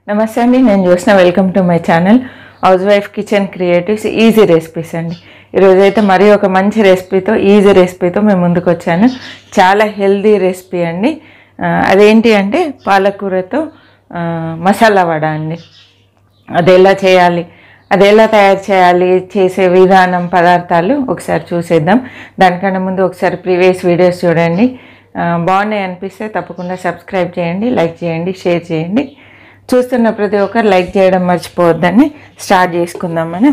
నమస్తే అండి నేను చూసిన welcome to my channel housewife kitchen creatives easy recipes అండి ఈరోజు అయితే మరీ ఒక మంచి రెసిపీతో ఈజీ రెసిపీతో మేము ముందుకు వచ్చాను చాలా హెల్దీ రెసిపీ అండి ఆ, అదేంటి అంటే పాలకూరతో ఆ, మసాలా వడ అండి అది ఎలా చేయాలి అది ఎలా తయారు చేయాలి చేసే విధానం పదార్థాలు ఒకసారి చూసేద్దాం దానికన్నా ముందు ఒకసారి ప్రీవియస్ వీడియోస్ చూడండి ఆ, బాగున్నాయి అనిపిస్తే తప్పకుండా సబ్స్క్రైబ్ చేయండి లైక్ చేయండి షేర్ చేయండి చూస్తున్న ప్రతి ఒక్కరు లైక్ చేయడం మర్చిపోవద్దని స్టార్ట్ చేసుకుందాం మనం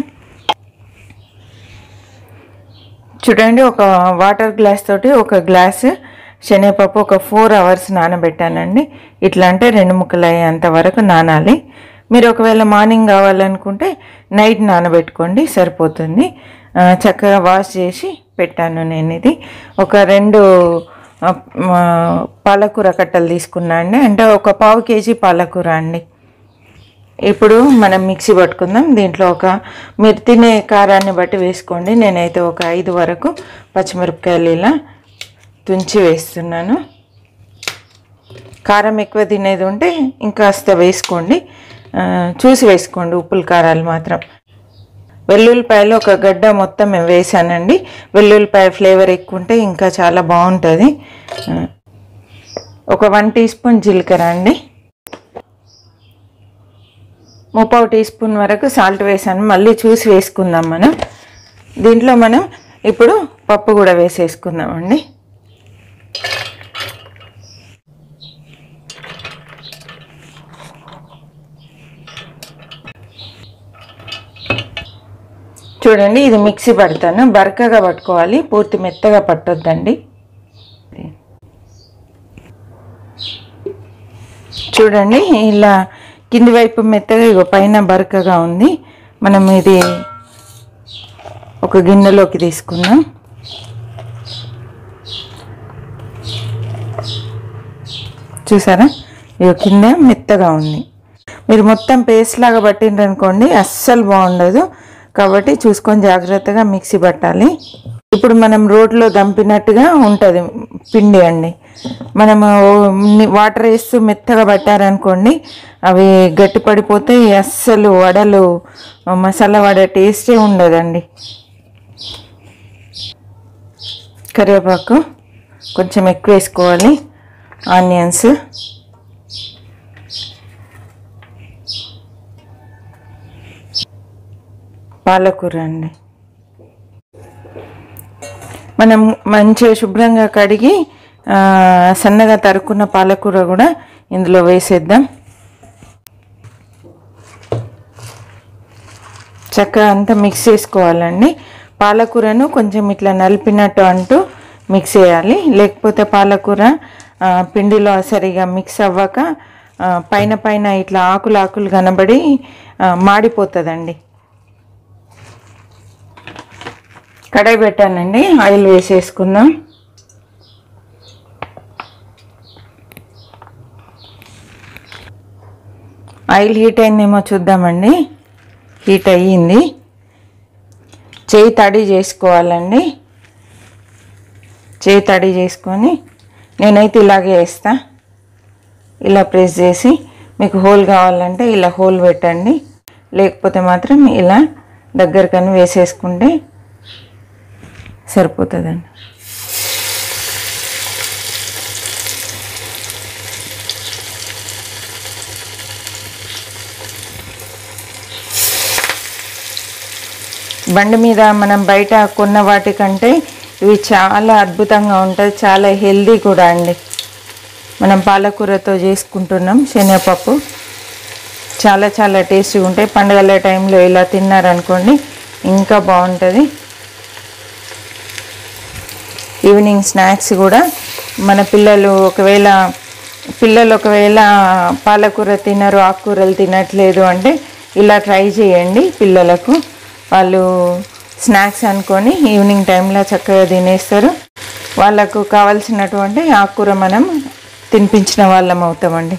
చూడండి ఒక వాటర్ గ్లాస్ తోటి ఒక గ్లాస్ శనగపప్పు ఒక ఫోర్ అవర్స్ నానబెట్టానండి ఇట్లా అంటే రెండు ముక్కలు అయ్యేంత వరకు నానాలి మీరు ఒకవేళ మార్నింగ్ కావాలనుకుంటే నైట్ నానబెట్టుకోండి సరిపోతుంది ఆ, చక్కగా వాష్ చేసి పెట్టాను నేను ఇది ఒక రెండు ఆ, ఆ, పాలకూర కట్టలు తీసుకున్నా అండి అంటే ఒక పావు కేజీ పాలకూర అండి ఇప్పుడు మనం మిక్సీ పట్టుకుందాం దీంట్లో ఒక మీరు తినే కారాన్ని బట్టి వేసుకోండి నేనైతే ఒక ఐదు వరకు పచ్చిమిరపకాయలు ఇలా తుంచి వేస్తున్నాను కారం ఎక్కువ తినేది ఉంటే ఇంకాస్త వేసుకోండి ఆ, చూసి వేసుకోండి ఉప్పుల కారాలు మాత్రం వెల్లుల్లిపాయలు ఒక గడ్డ మొత్తం మేము వేసానండి వెల్లుల్లిపాయ ఫ్లేవర్ ఎక్కువ ఉంటే ఇంకా చాలా బాగుంటుంది ఆ, ఒక వన్ టీ స్పూన్ జీలకర్ర అండి ముప్పావు టీ స్పూన్ వరకు సాల్ట్ వేసాను మళ్ళీ చూసి వేసుకుందాం మనం దీంట్లో మనం ఇప్పుడు పప్పు కూడా వేసేసుకుందామండి చూడండి ఇది మిక్సీ పడతాను బరకగా పట్టుకోవాలి పూర్తి మెత్తగా పట్టొద్దండి చూడండి ఇలా కింది వైపు మెత్తగా ఇగో పైన బరకగా ఉంది మనం ఇది ఒక గిన్నెలోకి తీసుకుందాం చూసారా ఇగో కింద మెత్తగా ఉంది మీరు మొత్తం పేస్ట్ లాగా పట్టిండ్రు అనుకోండి అస్సలు బాగుండదు కాబట్టి చూసుకొని జాగ్రత్తగా మిక్సీ పట్టాలి ఇప్పుడు మనం రోడ్లో దంపినట్టుగా ఉంటుంది పిండి అండి మనము ని- వాటర్ వేస్తూ మెత్తగా పట్టారనుకోండి అవి గట్టి పడిపోతే అస్సలు వడలు మసాలా వడ టేస్టే ఉండదండి కరివేపాకు కొంచెం ఎక్కువ వేసుకోవాలి ఆనియన్స్ పాలకూర అండి మనం మంచిగా శుభ్రంగా కడిగి ఆ, సన్నగా తరుక్కున్న పాలకూర కూడా ఇందులో వేసేద్దాం చక్కగా అంతా మిక్స్ చేసుకోవాలండి పాలకూరను కొంచెం ఇట్లా నలిపినట్టు అంటూ మిక్స్ చేయాలి లేకపోతే పాలకూర ఆ, పిండిలో సరిగా మిక్స్ అవ్వక ఆ, పైన పైన ఇట్లా ఆకులు ఆకులు కనబడి ఆ, మాడిపోతుందండి కడాయి పెట్టానండి ఆయిల్ వేసేసుకుందాం ఆయిల్ హీట్ అయిందేమో చూద్దామండి హీట్ అయ్యింది చేయి తడి చేసుకోవాలండి చేయి తడి చేసుకొని నేనైతే ఇలాగే వేస్తా ఇలా ప్రెస్ చేసి మీకు హోల్ కావాలంటే ఇలా హోల్ పెట్టండి లేకపోతే మాత్రం ఇలా దగ్గరకని వేసేసుకుంటే సరిపోతుందండి బండి మీద మనం బయట కొన్న వాటికంటే ఇవి చాలా అద్భుతంగా ఉంటాయి చాలా హెల్దీ కూడా అండి మనం పాలకూరతో చేసుకుంటున్నాం శనగపప్పు చాలా చాలా టేస్టీగా ఉంటాయి పండుగల టైంలో ఇలా తిన్నారనుకోండి ఇంకా బాగుంటుంది ఈవినింగ్ స్నాక్స్ కూడా మన పిల్లలు ఒకవేళ పిల్లలు ఒకవేళ పాలకూర తినరు ఆకుకూరలు తినట్లేదు అంటే ఇలా ట్రై చేయండి పిల్లలకు వాళ్ళు స్నాక్స్ అనుకొని ఈవినింగ్ టైంలో చక్కగా తినేస్తారు వాళ్ళకు కావాల్సినటువంటి ఆకుకూర మనం తినిపించిన వాళ్ళం అవుతామండి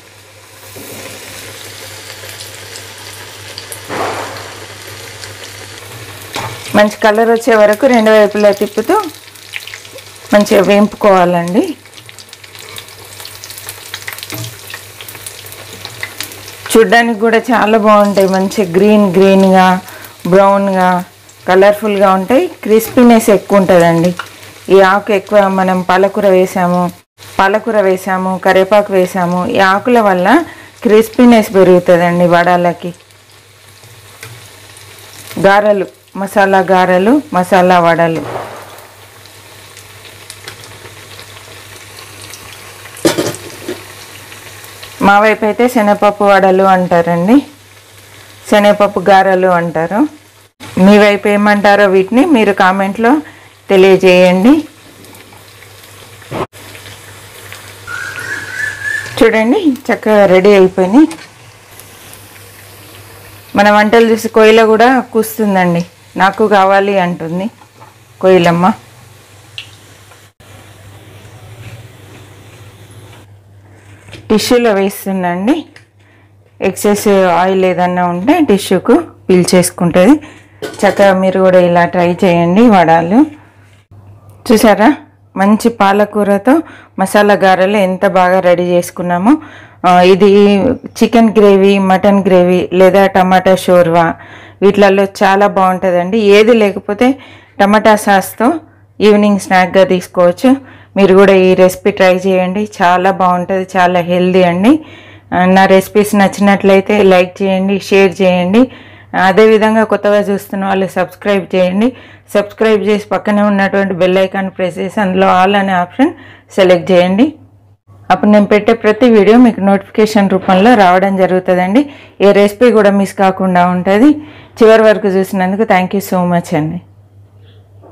మంచి కలర్ వచ్చే వరకు రెండు వైపులా తిప్పుతూ మంచిగా వేంపుకోవాలండి చూడ్డానికి కూడా చాలా బాగుంటాయి మంచి గ్రీన్ గ్రీన్గా బ్రౌన్గా కలర్ఫుల్గా ఉంటాయి క్రిస్పీనెస్ ఎక్కువ ఉంటుందండి ఈ ఆకు ఎక్కువ మనం పాలకూర వేసాము పాలకూర వేసాము కరివేపాకు వేసాము ఈ ఆకుల వల్ల క్రిస్పీనెస్ పెరుగుతుందండి వడాలకి గారెలు మసాలా గారెలు మసాలా వడలు మా వైపు అయితే శనగపప్పు వడలు అంటారండి శనగపప్పు గారెలు అంటారు మీ వైపు ఏమంటారో వీటిని మీరు కామెంట్లో తెలియజేయండి చూడండి చక్కగా రెడీ అయిపోయినాయి మన వంటలు చూసి కోయిల కూడా కూస్తుందండి నాకు కావాలి అంటుంది కోయిలమ్మ టిష్యూలో వేస్తుందండి ఎక్సెస్ ఆయిల్ ఏదన్నా ఉంటే టిష్యూకు పీల్చేసుకుంటుంది చక్కగా మీరు కూడా ఇలా ట్రై చేయండి వడాలు చూసారా మంచి పాలకూరతో మసాలా గారెలు ఎంత బాగా రెడీ చేసుకున్నామో ఆ, ఇది చికెన్ గ్రేవీ మటన్ గ్రేవీ లేదా టమాటా షోర్వా వీటిలలో చాలా బాగుంటుందండి ఏది లేకపోతే టమాటా సాస్తో ఈవినింగ్ స్నాక్గా తీసుకోవచ్చు మీరు కూడా ఈ రెసిపీ ట్రై చేయండి చాలా బాగుంటుంది చాలా హెల్దీ అండి ఆ, నా రెసిపీస్ నచ్చినట్లయితే లైక్ చేయండి షేర్ చేయండి అదేవిధంగా కొత్తగా చూస్తున్న వాళ్ళు సబ్స్క్రైబ్ చేయండి సబ్స్క్రైబ్ చేసి పక్కనే ఉన్నటువంటి బెల్ ఐకాన్ ప్రెస్ చేసి అందులో ఆల్ అనే ఆప్షన్ సెలెక్ట్ చేయండి అప్పుడు నేను పెట్టే ప్రతి వీడియో మీకు నోటిఫికేషన్ రూపంలో రావడం జరుగుతుందండి ఏ రెసిపీ కూడా మిస్ కాకుండా ఉంటుంది చివరి వరకు చూసినందుకు థ్యాంక్ యూ సో మచ్ అండి